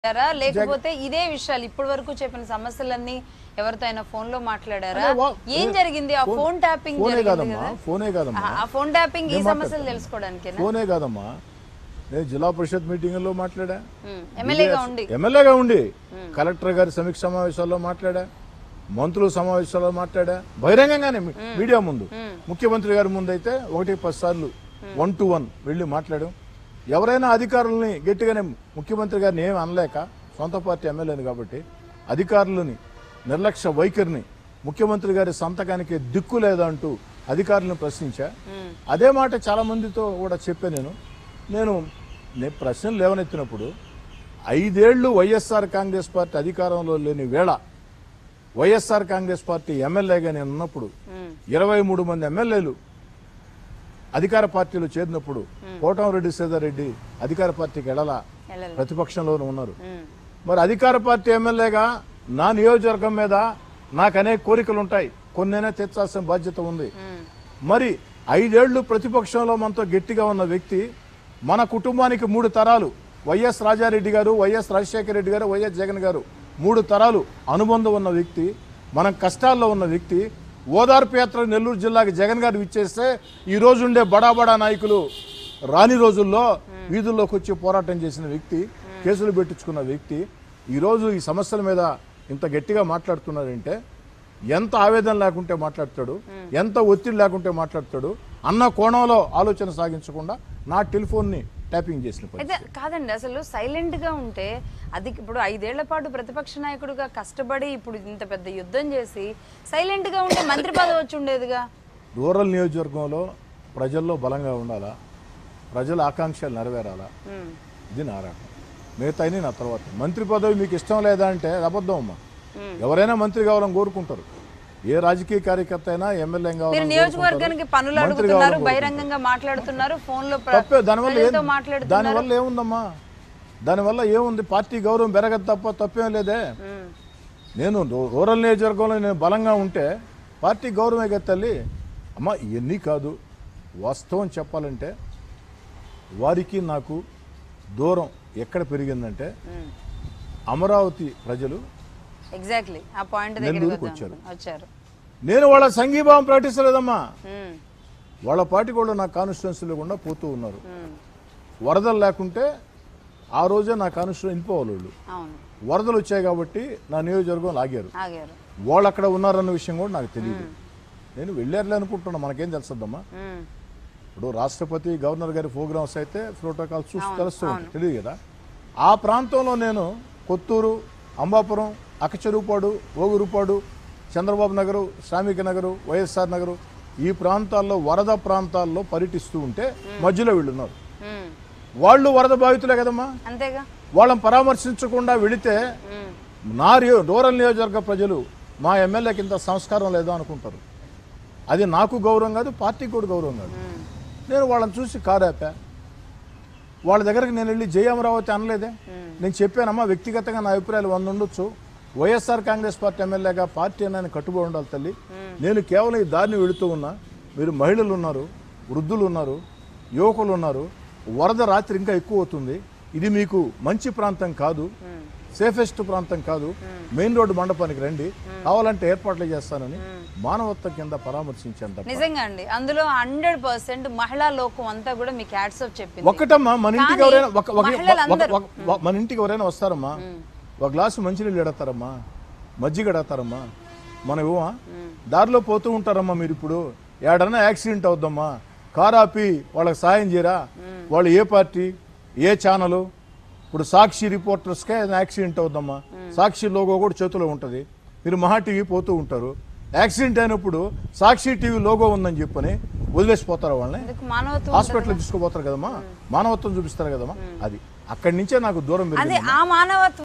మాట్లాడారా లేకపోతే ఇదే విషయాలు ఇప్పటి వరకు చెప్పిన సమస్యలన్నీ ఎవరితో అయినా ఫోన్ లో మాట్లాడారా అదే వా- ఏం జరిగింది ఆ ఫోన్- ఫోన్ ట్యాపింగ్ ఫోనే జరిగింది కాదమ్మా కదా ఫోనే కాదమ్మా ఆ- ఆ ఫోన్ ట్యాపింగ్ ఈ నేను సమస్యలు మాట్లాడతాను. తెలుసుకోవడానికేనా ఫోనే కాదమ్మా నేను జిల్లా పరిషత్ మీటింగ్లో మాట్లాడా ఉమ్, ఎమ్మెల్యేగా ఉండి ఎమ్మెల్యేగా ఉండి కలెక్టర్ గారి సమీక్ష సమావేశాల్లో మాట్లాడా మంత్రుల సమావేశాల్లో మాట్లాడా బహిరంగంగానే మీ- మీడియా ముందు ముఖ్యమంత్రి గారి ముందు అయితే ఒకటి పది సార్లు వన్ టు వన్ వెళ్ళి మాట్లాడాం ఎవరైనా అధికారులని గట్టిగానే ముఖ్యమంత్రి గారిని ఏమి అనలేక సొంత పార్టీ ఎమ్మెల్యేని కాబట్టి అధికారులని నిర్లక్ష్య వైఖరిని ముఖ్యమంత్రి గారి సంతకానికి దిక్కు లేదా అంటూ అధికారులను ప్రశ్నించా అదే మాట చాలా మందితో కూడా చెప్పా నేను నేను నేను ప్రశ్నలు లేవనెత్తినప్పుడు ఐదేళ్లు వైఎస్ఆర్ కాంగ్రెస్ పార్టీ అధికారంలో లేని వేళ వైఎస్ఆర్ కాంగ్రెస్ పార్టీ ఎమ్మెల్యేగా నేను ఉన్నప్పుడు ఇరవై మూడు మంది ఎమ్మెల్యేలు అధికార పార్టీలో చేరినప్పుడు కోటంరెడ్డి సీతారెడ్డి అధికార పార్టీకి వెళ్ళాలా వెళ్ళాలి. ప్రతిపక్షంలోనే ఉన్నారు ఉమ్, మరి అధికార పార్టీ ఎమ్మెల్యేగా నా నియోజకవర్గం మీద నాకు అనేక కోరికలు ఉంటాయి కొన్నైనా తెచ్చాల్సిన బాధ్యత ఉంది ఉమ్, మరి ఐదేళ్లు ప్రతిపక్షంలో మనతో గట్టిగా ఉన్న వ్యక్తి మన కుటుంబానికి మూడు తరాలు వైఎస్ రాజారెడ్డి గారు వైఎస్ రాజశేఖర రెడ్డి గారు వైఎస్ జగన్ గారు మూడు తరాలు అనుబంధం ఉన్న వ్యక్తి మనం కష్టాల్లో ఉన్న వ్యక్తి ఓదార్పు యాత్ర నెల్లూరు జిల్లాకి జగన్ గారు ఇచ్చేస్తే ఈ రోజు ఉండే బడా బడా నాయకులు రాని రోజుల్లో వీధుల్లోకి వచ్చి పోరాటం చేసిన వ్యక్తి కేసులు పెట్టించుకున్న వ్యక్తి ఈరోజు ఈ సమస్యల మీద ఇంత గట్టిగా మాట్లాడుతున్నారంటే ఎంత ఆవేదన లేకుంటే మాట్లాడతాడు ఎంత ఒత్తిడి లేకుంటే మాట్లాడతాడు అన్న కోణంలో ఆలోచన సాగించకుండా నా టెలిఫోన్ని ట్యాపింగ్ చేసిన పని అయితే కాదండి అసలు సైలెంట్ గా ఉంటే అది ఇప్పుడు ఐదేళ్ల పాటు ప్రతిపక్ష నాయకుడిగా కష్టపడి ఇప్పుడు ఇంత పెద్ద యుద్ధం చేసి సైలెంట్ గా ఉంటే మంత్రి పదవి వచ్చి ఉండేదిగా రూరల్ నియోజకవర్గంలో ప్రజల్లో బలంగా ఉండాలా ప్రజల ఆకాంక్షలు నెరవేరాలా ఉమ్, ఇది నా రకం మిగతా నా తర్వాత మంత్రి పదవి మీకు ఇష్టం లేదా అంటే అది అబద్ధం అమ్మా మ్మ్. ఎవరైనా మంత్రి కావాలని కోరుకుంటారు ఏ రాజకీయ కార్యకర్త అయినా ఎమ్మెల్యే మీరు కావాలని నియోజకవర్గానికి కోరుకుంటారు. పనులు మంత్రి అడుగుతున్నారు కావాలని బహిరంగంగా మాట్లాడుతున్నారు ఫోన్ లో ప్ర- తప్పే దానివల్ల ఏం ప్రజలతో మాట్లాడుతున్నారు దానివల్ల ఏముందమ్మా దానివల్ల ఏముంది పార్టీ గౌరవం పెరగదు తప్ప తప్పేం లేదే ఉమ్, నేను రూ- రూరల్ నియోజకవర్గంలో నేను బలంగా ఉంటే పార్టీ గౌరవమే కదా తల్లి అమ్మా ఇవన్నీ కాదు వాస్తవం చెప్పాలంటే వారికి నాకు దూరం ఎక్కడ పెరిగిందంటే ఉమ్. అమరావతి ప్రజలు ఎగ్జాక్ట్లీ ఆ పాయింట్ దగ్గరికి నెల్లూరుకు వద్దాం. వచ్చారు. వచ్చారు నేను వాళ్ళ సంఘీభావం ప్రకటిస్తలేదమ్మా ఉమ్, వాళ్ళ పార్టీ కూడా నా కాన్స్టిట్యున్సీ లేకుండా పోతూ ఉన్నారు ఉమ్, వరదలు లేకుంటే ఆ రోజే నా కాన్స్టిట్యూన్ వెళ్ళిపోవాలి వాళ్ళు అవును వరదలు వచ్చాయి కాబట్టి నా నియోజకవర్గం లాగారు ఆగారు వాళ్ళు అక్కడ ఉన్నారన్న విషయం కూడా నాకు తెలియదు నేను వెళ్ళారులే అనుకుంటున్నా మనకేం తెలుసద్దమ్మా ఉమ్, ఇప్పుడు రాష్ట్రపతి గవర్నర్ గారి ప్రోగ్రామ్స్ అయితే ప్రోటోకాల్ చూసి అవును, తెలుస్తూ అవును. ఉంటుంది తెలియదు కదా ఆ ప్రాంతంలో నేను కొత్తూరు అంబాపురం అకచెరుపాడు ఓగురుపాడు చంద్రబాబు నగరు శ్రామిక నగరు వైఎస్ఆర్ నగరు ఈ ప్రాంతాల్లో వరద ప్రాంతాల్లో పర్యటిస్తూ ఉంటే మధ్యలో వీళ్ళున్నారు ఉమ్, వాళ్ళు వరద బాధితులే కదమ్మా అంతేగా వాళ్ళని పరామర్శించకుండా వెళితే ఉమ్, నా రియో- రూరల్ నియోజకవర్గ ప్రజలు మా ఎమ్మెల్యేకి ఇంత సంస్కారం లేదా అనుకుంటారు అది నాకు గౌరవం కాదు పార్టీకి కూడా గౌరవం కాదు ఉమ్, నేను వాళ్ళని చూసి కారాపా వాళ్ళ దగ్గరికి నేను వెళ్ళి జయ అమరావతి అనలేదే నేను చెప్పానమ్మా వ్యక్తిగతంగా నా అభిప్రాయాలు వంద ఉండొచ్చు వైఎస్ఆర్ కాంగ్రెస్ పార్టీ ఎమ్మెల్యేగా పార్టీ అన్న కట్టుబడి ఉండాలి తల్లి నేను కేవలం ఈ దారిని వెళుతూ ఉన్నా మీరు మహిళలు ఉన్నారు వృద్ధులు ఉన్నారు యువకులు ఉన్నారు వరద రాత్రి ఇంకా ఎక్కువ అవుతుంది ఇది మీకు మంచి ప్రాంతం కాదు సేఫెస్ట్ ప్రాంతం కాదు మెయిన్ రోడ్డు మండపానికి రండి కావాలంటే ఏర్పాట్లు చేస్తానని మానవత్వం కింద పరామర్శించాను తప్ప నిజంగా అండి అందులో హండ్రెడ్ పర్సెంట్ మహిళా లోకం అంతా కూడా మీకు హ్యాట్స్ ఆఫ్ చెప్పింది ఒక్కటమ్మా మన ఇంటికి కానీ ఎవరైనా ఒక- ఒక- మహిళలందరూ- ఒక- ఒక- మన ఇంటికి ఎవరైనా వస్తారమ్మా ఒక గ్లాసు మంచినీళ్ళు ఎడతారమ్మా మజ్జిగ ఎడతారమ్మా మనం ఇవ్వమా దారిలో పోతూ ఉంటారమ్మా మీరు ఇప్పుడు ఏడన్నా యాక్సిడెంట్ అవుద్దమ్మా కారు ఆపి వాళ్ళకి సాయం చేయరా వాళ్ళు ఏ పార్టీ ఏ ఛానల్ ఇప్పుడు సాక్షి రిపోర్టర్స్కే యాక్సిడెంట్ అవుద్దమ్మా సాక్షి లోగో కూడా చేతిలో ఉంటుంది మీరు మహా టీవీ పోతూ ఉంటారు యాక్సిడెంట్ అయినప్పుడు సాక్షి టీవీ లోగో ఉందని చెప్పని వదిలేసిపోతారు వాళ్ళని ఎందుకు మానవత్వం హాస్పిటల్ తీసుకుపోతారు కదమ్మా మానవత్వం చూపిస్తారు కదమ్మా అది అక్కడి నుంచే నాకు దూరం అదే పెరిగింది ఆ మానవత్వం